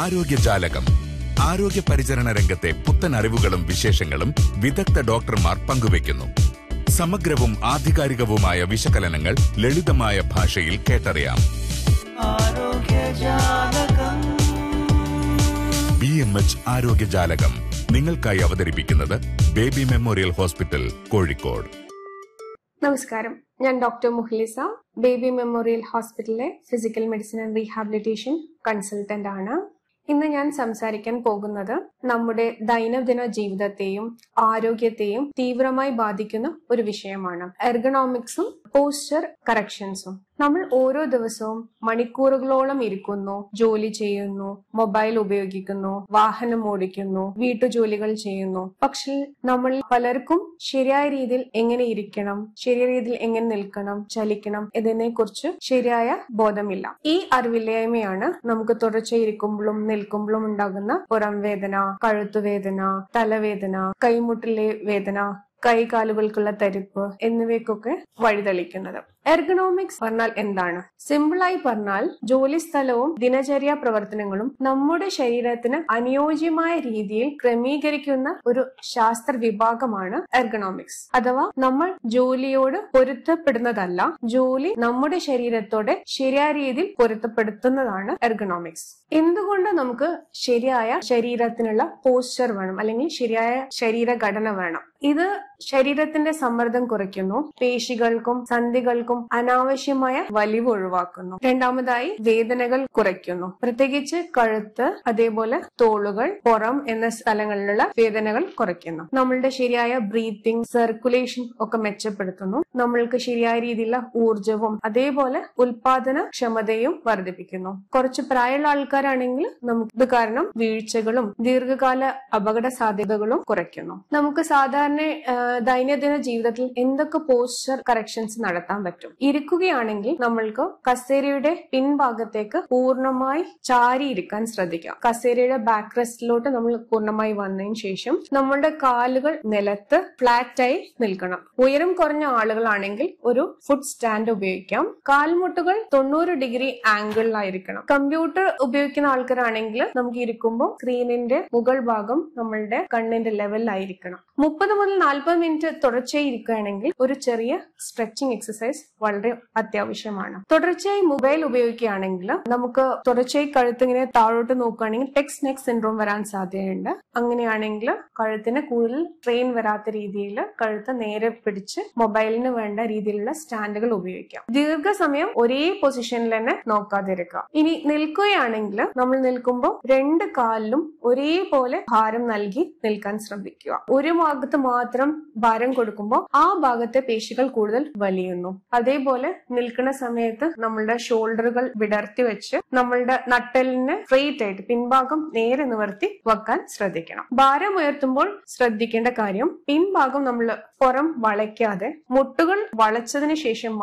ആരോഗ്യജാലകം ആരോഗ്യ പരിചരണ രംഗത്തെ പുത്തൻ അറിവുകളും വിശേഷങ്ങളും വിദഗ്ധ ഡോക്ടർമാർ പങ്കുവയ്ക്കുന്നു സമഗ്രവും ആധികാരികവുമായ വിശകലനങ്ങൾ ലളിതമായ ഭാഷയിൽ കേട്ടറിയാം ബി എം എച്ച് ആരോഗ്യജാലകം നിങ്ങൾക്കായി അവതരിപ്പിക്കുന്നത് ബേബി മെമ്മോറിയൽ ഹോസ്പിറ്റൽ കോഴിക്കോട് നമസ്കാരം ഞാൻ ഡോക്ടർ മുഹ്ലിസ ബേബി മെമ്മോറിയൽ ഹോസ്പിറ്റലിലെ physical medicine and rehabilitation consultant ആണ് ഇന്ന് ഞാൻ സംസാരിക്കാൻ പോകുന്നത് നമ്മുടെ ദൈനംദിന ജീവിതത്തെയും ആരോഗ്യത്തെയും തീവ്രമായി ബാധിക്കുന്ന ഒരു വിഷയമാണ് എർഗണോമിക്സും പോസ്ചർ കറക്ഷൻസും നമ്മൾ ഓരോ ദിവസവും മണിക്കൂറുകളോളം ഇരിക്കുന്നു ജോലി ചെയ്യുന്നു മൊബൈൽ ഉപയോഗിക്കുന്നു വാഹനം ഓടിക്കുന്നു വീട്ടുജോലികൾ ചെയ്യുന്നു പക്ഷേ നമ്മൾ പലർക്കും ശരിയായ രീതിയിൽ എങ്ങനെ ഇരിക്കണം ശരിയായ രീതിയിൽ എങ്ങനെ നിൽക്കണം ചലിക്കണം ഇതിനെ കുറിച്ച് ശരിയായ ബോധമില്ല ഈ അറിവില്ലായ്മയാണ് നമുക്ക് തുടർച്ചയിരിക്കുമ്പോഴും നിൽക്കുമ്പോഴും ഉണ്ടാകുന്ന പുറം വേദന കഴുത്തുവേദന തലവേദന കൈമുട്ടിലെ വേദന കൈകാലുകൾക്കുള്ള തരിപ്പ് എന്നിവയ്ക്കൊക്കെ വഴിതെളിക്കുന്നത് എർഗണോമിക്സ് പറഞ്ഞാൽ എന്താണ് സിമ്പിളായി പറഞ്ഞാൽ ജോലി സ്ഥലവും ദിനചര്യ പ്രവർത്തനങ്ങളും നമ്മുടെ ശരീരത്തിന് അനുയോജ്യമായ രീതിയിൽ ക്രമീകരിക്കുന്ന ഒരു ശാസ്ത്ര വിഭാഗമാണ് എർഗണോമിക്സ് അഥവാ നമ്മൾ ജോലിയോട് പൊരുത്തപ്പെടുന്നതല്ല ജോലി നമ്മുടെ ശരീരത്തോടെ ശരിയായ രീതിയിൽ പൊരുത്തപ്പെടുത്തുന്നതാണ് എർഗണോമിക്സ് എന്തുകൊണ്ട് നമുക്ക് ശരിയായ ശരീരത്തിനുള്ള പോസ്ചർ വേണം അല്ലെങ്കിൽ ശരിയായ ശരീരഘടന വേണം ഇത് ശരീരത്തിന്റെ സമ്മർദ്ദം കുറയ്ക്കുന്നു പേശികൾക്കും സന്ധികൾക്കും അനാവശ്യമായ വലിവ് ഒഴിവാക്കുന്നു രണ്ടാമതായി വേദനകൾ കുറയ്ക്കുന്നു പ്രത്യേകിച്ച് കഴുത്ത് അതേപോലെ തോളുകൾ പുറം എന്ന സ്ഥലങ്ങളിലുള്ള വേദനകൾ കുറയ്ക്കുന്നു നമ്മളുടെ ശരിയായ ബ്രീത്തിങ് സർക്കുലേഷൻ ഒക്കെ മെച്ചപ്പെടുത്തുന്നു നമ്മൾക്ക് ശരിയായ രീതിയിലുള്ള ഊർജവും അതേപോലെ ഉൽപാദന ക്ഷമതയും വർദ്ധിപ്പിക്കുന്നു കുറച്ച് പ്രായമുള്ള ആൾക്കാരാണെങ്കിൽ നമുക്ക് ഇത് കാരണം വീഴ്ചകളും ദീർഘകാല അപകട സാധ്യതകളും കുറയ്ക്കുന്നു നമുക്ക് സാധാരണ ആ, ദൈനംദിന ജീവിതത്തിൽ എന്തൊക്കെ പോസ്ചർ കറക്ഷൻസ് നടത്താൻ പറ്റും ഇരിക്കുകയാണെങ്കിൽ നമ്മൾക്ക് കസേരയുടെ പിൻഭാഗത്തേക്ക് പൂർണ്ണമായി ചാരിയിരിക്കാൻ ശ്രദ്ധിക്കാം കസേരയുടെ ബാക്ക് റെസ്റ്റിലോട്ട് നമ്മൾ പൂർണ്ണമായി വന്നതിന് ശേഷം നമ്മളുടെ കാലുകൾ നിലത്ത് ഫ്ലാറ്റായി നിൽക്കണം ഉയരം കുറഞ്ഞ ആളുകളാണെങ്കിൽ ഒരു ഫുഡ് സ്റ്റാൻഡ് ഉപയോഗിക്കാം കാൽമുട്ടുകൾ തൊണ്ണൂറ് ഡിഗ്രി ആംഗിളിലായിരിക്കണം കമ്പ്യൂട്ടർ ഉപയോഗിക്കുന്ന ആൾക്കാരാണെങ്കിൽ നമുക്ക് ഇരിക്കുമ്പോൾ സ്ക്രീനിന്റെ മുകൾ ഭാഗം നമ്മളുടെ കണ്ണിന്റെ ലെവലിലായിരിക്കണം മുപ്പത് മുതൽ നാൽപ്പത് മിനിറ്റ് തുടർച്ചയായി ഇരിക്കുകയാണെങ്കിൽ ഒരു ചെറിയ സ്ട്രെച്ചിങ് എക്സസൈസ് വളരെ അത്യാവശ്യമാണ് തുടർച്ചയായി മൊബൈൽ ഉപയോഗിക്കുകയാണെങ്കിൽ നമുക്ക് തുടർച്ചയായി കഴുത്ത് ഇങ്ങനെ താഴോട്ട് നോക്കുകയാണെങ്കിൽ ടെക്സ് നെക്ക് സിൻഡ്രോം വരാൻ സാധ്യതയുണ്ട് അങ്ങനെയാണെങ്കിൽ കഴുത്തിന് കൂടുതൽ ട്രെയിൻ വരാത്ത രീതിയിൽ കഴുത്ത് നേരെ പിടിച്ച് മൊബൈലിന് വേണ്ട രീതിയിലുള്ള സ്റ്റാൻഡുകൾ ഉപയോഗിക്കാം ദീർഘസമയം ഒരേ പൊസിഷനിൽ തന്നെ നോക്കാതിരിക്കുക ഇനി നിൽക്കുകയാണെങ്കിൽ നമ്മൾ നിൽക്കുമ്പോൾ രണ്ട് കാലിലും ഒരേപോലെ ഭാരം നൽകി നിൽക്കാൻ ശ്രമിക്കുക ഒരു ഭാഗത്ത് മാത്രം ഭാരം കൊടുക്കുമ്പോൾ ആ ഭാഗത്തെ പേശികൾ കൂടുതൽ വലിയുന്നു അതേപോലെ നിൽക്കുന്ന സമയത്ത് നമ്മളുടെ ഷോൾഡറുകൾ വിടർത്തി വെച്ച് നമ്മളുടെ നട്ടലിന് സ്ട്രെയിറ്റ് ആയിട്ട് പിൻഭാഗം നേരെ നിവർത്തി വെക്കാൻ ശ്രദ്ധിക്കണം ഭാരം ഉയർത്തുമ്പോൾ ശ്രദ്ധിക്കേണ്ട കാര്യം പിൻഭാഗം നമ്മൾ പുറം വളയ്ക്കാതെ മുട്ടുകൾ വളച്ചതിന് ശേഷം